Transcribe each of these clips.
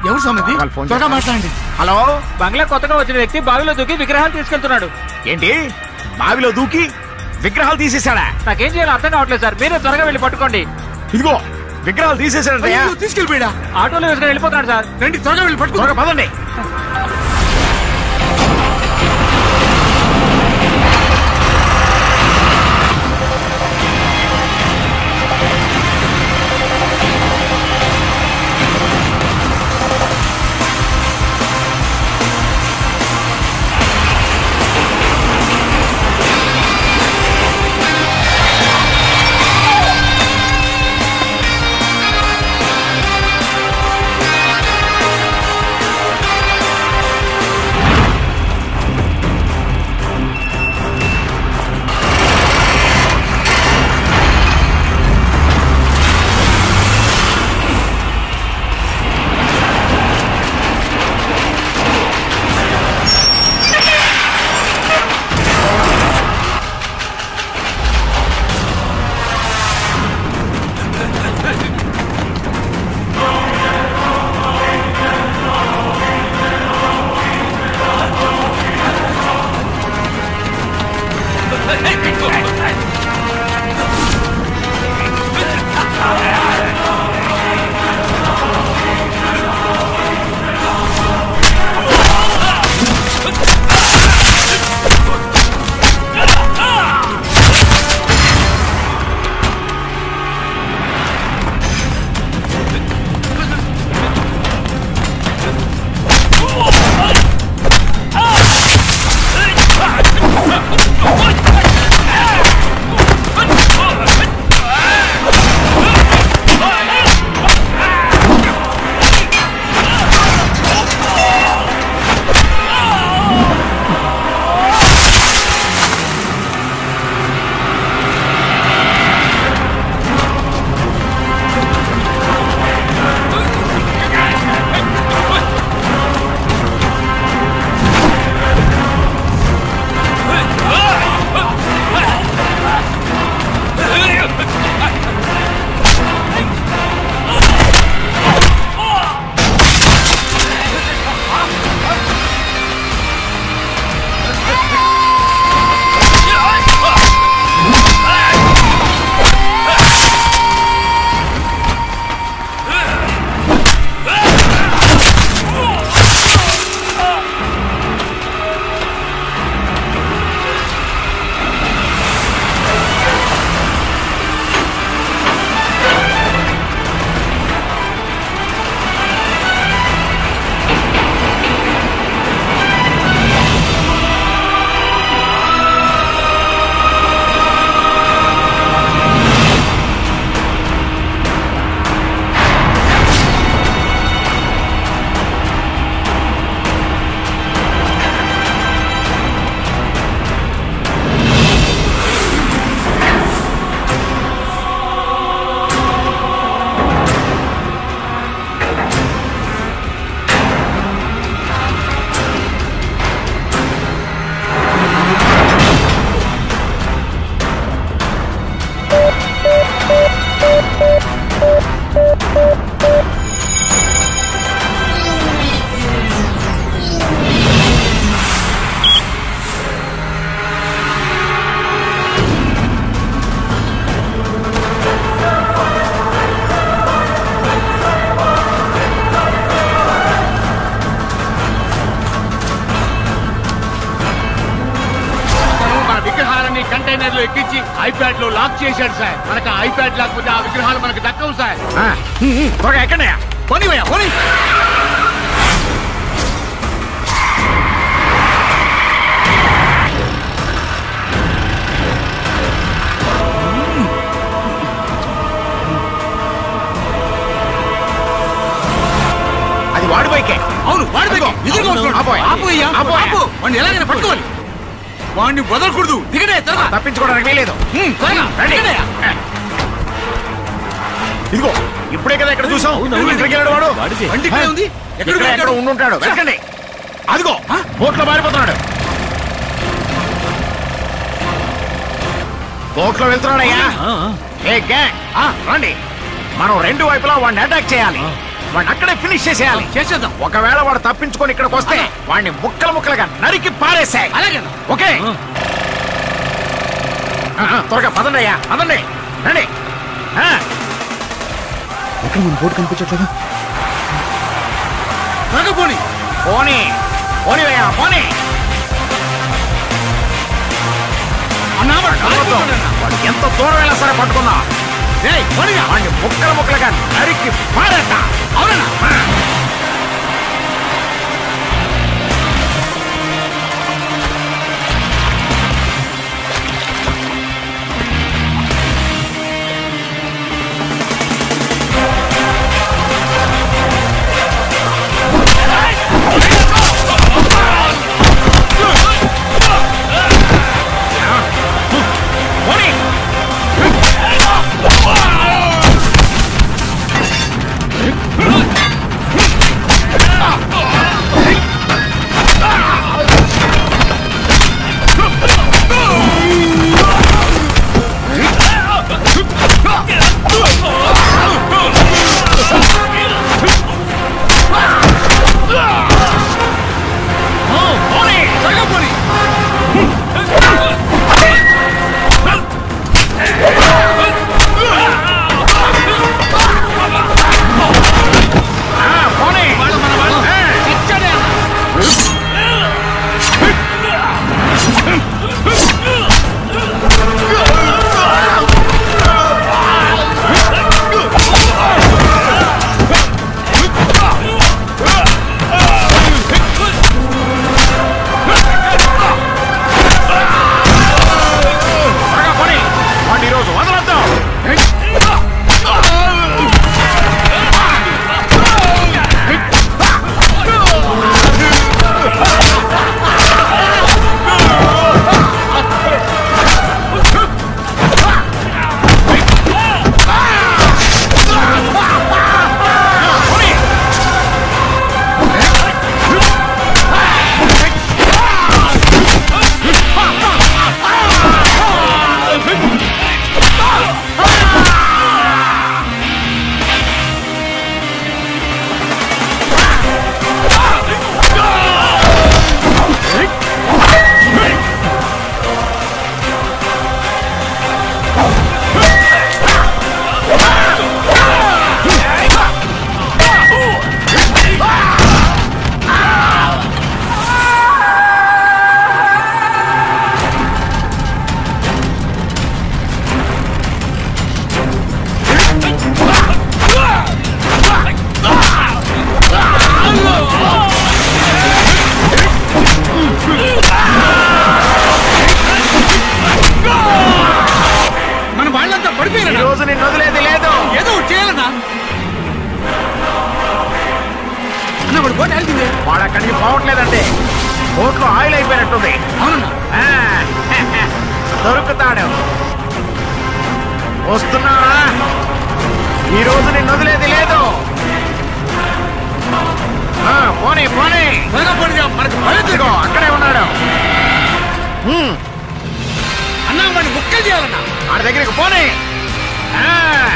ఎవరు సమది వాళ్ళు ఫోన్ త్వరగా చేస్తారు. మాట్లాడండి హలో బంగ్లా కొత్తగా వచ్చిన వ్యక్తి బావిలో దూకి విగ్రహాలు తీసుకెళ్తున్నాడు ఏంటి బావిలో దూకి విగ్రహాలు తీసేశాడా నాకేం చేయాలో అర్థం కావట్లేదు సార్ మీరే త్వరగా వెళ్ళి పట్టుకోండి ఇదిగో విగ్రహాలు తీసేశాడంటయ్యా అయ్యో, తీసుకెళ్ళిపోయాడా ఆటోలో వేసుకొని వెళ్ళిపోతున్నాడు సార్ రండి త్వరగా వెళ్ళి పట్టుకో త్వరగా పదండి తను మన విగ్రహాలని కంటైనర్ లో ఎక్కించి ఐప్యాడ్ లో లాక్ చేశాడు సార్ మనకు ఆ ఐప్యాడ్ లేకపోతే ఆ విగ్రహాలు మనకు దక్కవు సార్ ఆ, ఉమ్, ఉమ్, త్వరగా ఎక్కడయ్యా పోనీవయ్యా పోనీ అది వాడి బైకే అవును వాడి దగ్గర ఎదురుగా వస్తున్నాడు ఆపోయ్. ఆపు అయ్యా ఆపోయ్. ఆపు వాడిని ఎలాగైనా పట్టుకోవాలి వాడిని వదలకూడదు దిగడే త్వరగా తప్పించుకోవడానికి వీలేదు హ్మ్, త్వరగా రండి. దిగడయ్యా. ఇదిగో ఇప్పుడే కదా ఇక్కడ చూసాం ఎక్కడికి వెళ్ళాడు వాడు బండి ఇక్కడే ఉంది ఎక్కడ ఇక్కడ ఎక్కడ ఉండుంటాడు వెతకండి అదిగో బోట్లో మారిపోతున్నాడు బోట్లో వెళ్తున్నాడయ్యా ఏ గ్యాంగ్ రండి మనం రెండు వైపులా వాడిని అటాక్ చేయాలి వాడిని అక్కడే ఫినిష్ చేసేయాలి చేసేద్దాం ఒకవేళ వాడు తప్పించుకొని ఇక్కడికి వస్తే వాడిని ముక్కలు ముక్కలుగా నరికి పారేసాయి అలాగే ఓకే ఆ, ఆ, త్వరగా పదండి అయ్యా పదండి రండి ఆ, ఎక్కడ మన బోర్డు కనిపించట్లేదు త్వరగా పోనీ పోనీ పోనీ అయ్యా పోనీ అన్నా వాడు నమ్మొద్దు. కాలిపోతాడన్నా. వాడు ఎంత దూరం వెళ్ళా సరే పట్టుకున్నా ఏయ్, పోనీగా. వాడిని ముక్కలు ముక్కలుగా నరికి పారేట అవునన్నా పోనీ పోనీ త్వరగా పోనీ ఆ, పోనీ వాడు మన వాడు. చచ్చాడే అన్న. త్వరగా పోనీ వాడిని ఈరోజు వదలొద్దు మన వాళ్ళంతా ఈ పడిపోయారన్నా రోజు నిన్ను వదిలేది లేదు ఏదో ఒకటి చేయాలన్నా అన్న వాడు బోట్ వెళ్తుంది వాడు అక్కడికి పోవట్లేదండి బోట్లో ఆయిల్ అయిపోయినట్టుంది అవునన్నా ఆ, దొరుకుతాడు వస్తున్నావా ఈ రోజు నిన్ను వదిలేది లేదు ఆ, పోనీ పోనీ త్వరగా పోనీగా మనకు భయం ఇదిగో అక్కడే ఉన్నాడు హ్మ్, అన్నా వాడిని ముక్కలు చేయాలన్నా ఆడి దగ్గరికి పోనీ ఆ,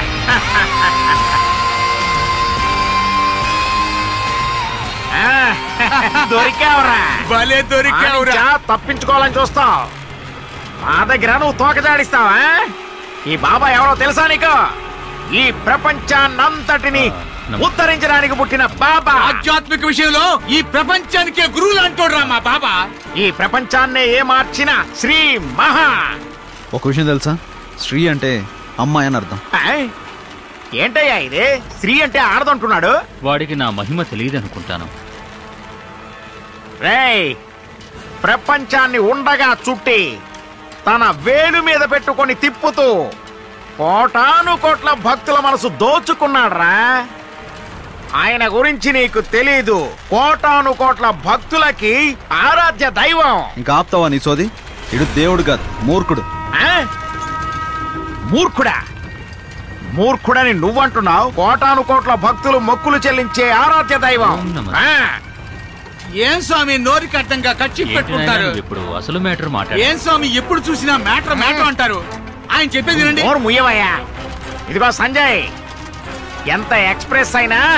ఆ, దొరికావురా భలే దొరికావురా ఆడించా, తప్పించుకోవాలని చూస్తావు మా దగ్గర నువ్వు తోకజాడిస్తావా ఈ బాబా ఎవరో తెలుసా నీకు ఈ ప్రపంచాన్నంతటిని ఉద్ధరించడానికి పుట్టిన బాబా ఆధ్యాత్మిక విషయంలో ఈ ప్రపంచానికే గురువులు అంటోడ్రా మా బాబా ఈ ప్రపంచాన్నే ఏ మార్చిన శ్రీ మహా ఒక విషయం తెలుసా శ్రీ అంటే అమ్మాయి అని అర్థం ఆయ్, ఏంటయ్యా ఇది శ్రీ అంటే ఆడదంటున్నాడు వాడికి నా మహిమ తెలియదనుకుంటాను రేయ్ ప్రపంచాన్ని ఉండగా చుట్టి తన వేలు మీద పెట్టుకొని తిప్పుతూ కోటాను కోట్ల భక్తుల మనసు దోచుకున్నాడ్రా ఆయన గురించి నీకు తెలీదు కోటాను కోట్ల భక్తులకి ఆరాధ్య దైవం ఇంకా ఆపుతావా నీ సోది ఇడు దేవుడు కాదు మూర్ఖుడు ఆ? మూర్ఖుడా మూర్ఖుడని నువ్వంటున్నావు కోటాను కోట్ల భక్తులు మొక్కులు చెల్లించే ఆరాధ్య దైవం ఓం నమః. ఆ? ఏం స్వామి నోరికి అడ్డంగా కచ్చి ఏంటి నాయనా పెట్టుకుంటారు నువ్వు ఇప్పుడు అసలు మ్యాటర్ మాట్లాడు ఏం స్వామి ఎప్పుడు చూసినా మ్యాటర్ మ్యాటర్ అంటారు ఆయన చెప్పేది వినండి నోరు ముయ్యవయ్యా ఇదిగో సంజయ్ ఎంత ఎక్స్ప్రెస్ అయినా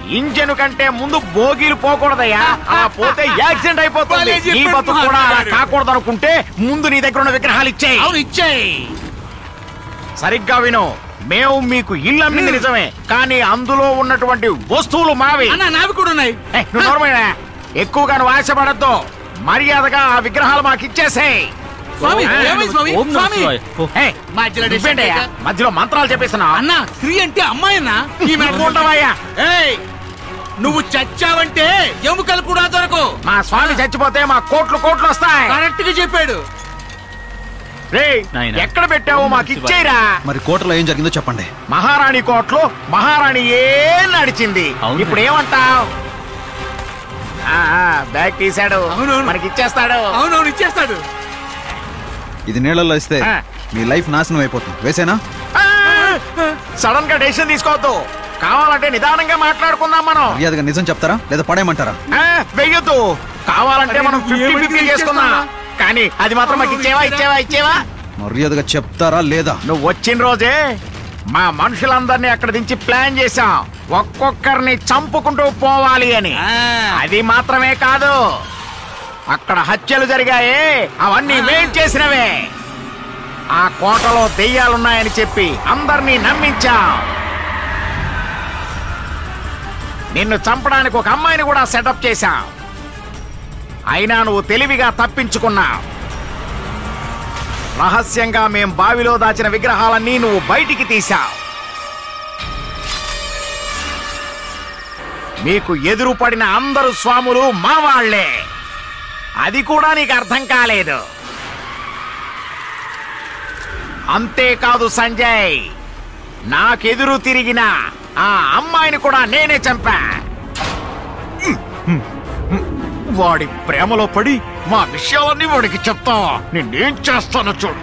ఇంజన్ కంటే ముందు బోగీలు పోకూడదయ్యా అలా పోతే యాక్సిడెంట్ అయిపోతుంది భలే నీ చెప్పాడు బతుకు కూడా అలా మహాత్ముడు. కాకూడదు అనుకుంటే ముందు నీ దగ్గర ఉన్న విగ్రహాలు ఇచ్చేయి అవును ఇచ్చేయి సరిగ్గా విను మేము మీకు ఇల్లు అమ్మింది నిజమే కానీ అందులో ఉన్నటువంటి వస్తువులు మావి అన్న నావి కూడా ఉన్నాయి ఏయ్, నువ్వు నోర్మయ్యా. ఎక్కువగా నువ్వు ఆశపడద్దు మర్యాదగా ఆ విగ్రహాలు మాకు ఇచ్చేసేయ్ స్వామి ఆ, ఏమైంది స్వామి ఓం నమః స్వామి శివాయ. ఓ, ఏయ్, మధ్యలో నువ్వేంటయ్యా? డిస్టర్బ్ మధ్యలో మంత్రాలు చెప్పేస్తున్నావు అన్న స్త్రీ అంటే అమ్మాయి అన్న ఈ ఉండవయ్యా ఏయ్ నువ్వు చచ్చావంటే ఎముకలు కూడా దొరకు మా స్వామి చచ్చిపోతే మా కోట్లు కోట్లు వస్తాయి కరెక్ట్ గా చెప్పాడు రేయ్, నాయనా. ఎక్కడ పెట్టావో మాకు ఇచ్చేయరా మరి కోటలో ఏం జరిగిందో చెప్పండి మహారాణి కోట్లు మహారాణి ఏ నడిచింది అవును. ఇప్పుడు ఏమంటావ్ ఆ, ఆ, బ్యాగ్ తీశాడు అవునవును. మనకి ఇచ్చేస్తాడు అవునవును ఇచ్చేస్తాడు ఇది నీళ్ళల్లో ఇస్తే ఆ. మీ లైఫ్ నాశనం అయిపోతుంది వేసేనా సడన్ గా డెసిషన్ తీసుకోవద్దు కావాలంటే నిదానంగా మాట్లాడుకుందాం మనం మర్యాదగా నిజం చెప్తారా లేదా పడేయమంటారా ఆ, వెయ్యొద్దు కావాలంటే అరే, మనం నువ్వు ఫిఫ్టీ ఏమైతే ఫిఫ్టీ చేసుకుందాం ఇచ్చేస్తావా? కానీ అది మాత్రం మాకు ఇచ్చేవా ఇచ్చేవా ఇచ్చేవా మర్యాదగా చెప్తారా లేదా నువ్వు వచ్చిన రోజే మా మనుషులందరినీ అక్కడ దించి ప్లాన్ చేశాం ఒక్కొక్కరిని చంపుకుంటూ పోవాలి అని ఆ. అది మాత్రమే కాదు అక్కడ హత్యలు జరిగాయే అవన్నీ మేం చేసినవే ఆ కోటలో దెయ్యాలున్నాయని చెప్పి అందరినీ నమ్మించాం నిన్ను చంపడానికి ఒక అమ్మాయిని కూడా సెటప్ చేశాం అయినా నువ్వు తెలివిగా తప్పించుకున్నావు రహస్యంగా మేం బావిలో దాచిన విగ్రహాలన్నీ నువ్వు బయటికి తీశావు మీకు ఎదురు పడిన అందరు స్వాములు మా వాళ్లే అది కూడా నీకు అర్థం కాలేదు అంతేకాదు సంజయ్ నాకెదురు తిరిగిన ఆ అమ్మాయిని కూడా నేనే చంపా వాడి ప్రేమలో పడి మా విషయాలన్నీ వాడికి చెప్తా నిన్నేం చేస్తానో చూడు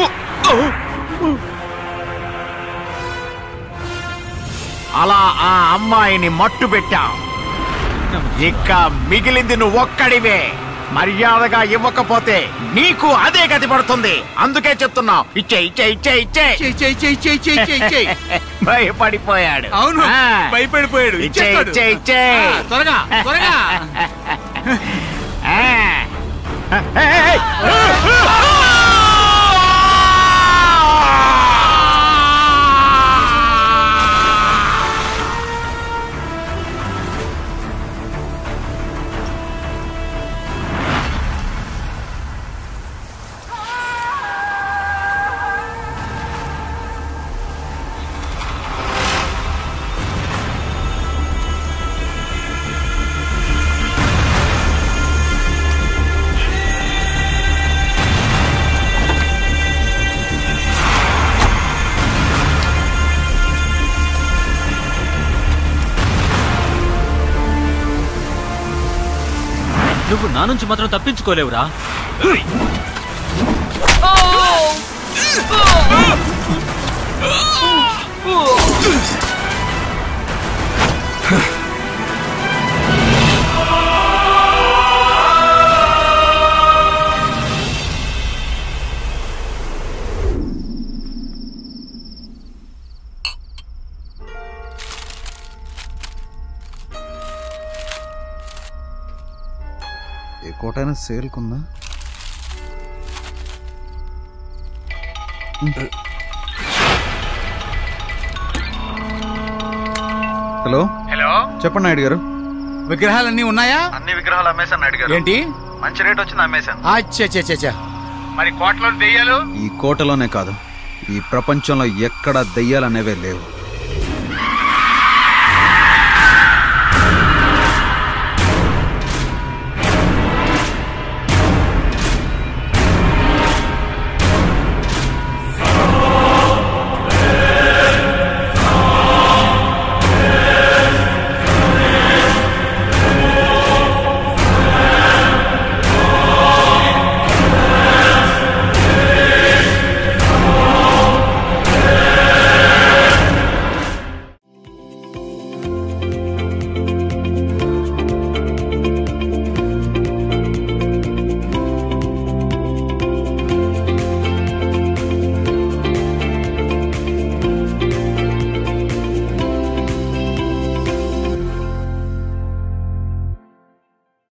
అలా ఆ అమ్మాయిని మట్టు పెట్టాం ఇక మిగిలింది నువ్వు ఒక్కడివే మర్యాదగా ఇవ్వకపోతే నీకు అదే గతి పడుతుంది అందుకే చెప్తున్నా ఇచ్చే ఇచ్చే ఇచ్చే ఇచ్చే చెయ్ చెయ్ చెయ్ చెయ్ చెయ్ చెయ్ చెయ్ భయపడిపోయాడు అవును ఆ. భయపడిపోయాడు ఇచ్చే ఇచ్చేస్తాడు. ఇచ్చే ఇచ్చే ఆ, త్వరగా త్వరగా ఆ. ఏయ్, ఏయ్. నువ్వు నా నుంచి మాత్రం తప్పించుకోలేవురా ఏ కోటైనా సేల్కుందా హలో హలో చెప్పండి నాయుడు గారు విగ్రహాలన్నీ ఉన్నాయా అన్ని విగ్రహాలు అమ్మేశాను నాయుడు గారు ఏంటి మంచి రేట్ వచ్చింది అమ్మేశాను అచ్చా మరి కోటలో దెయ్యాలు ఈ కోటలోనే కాదు ఈ ప్రపంచంలో ఎక్కడ దెయ్యాలనేవే లేవు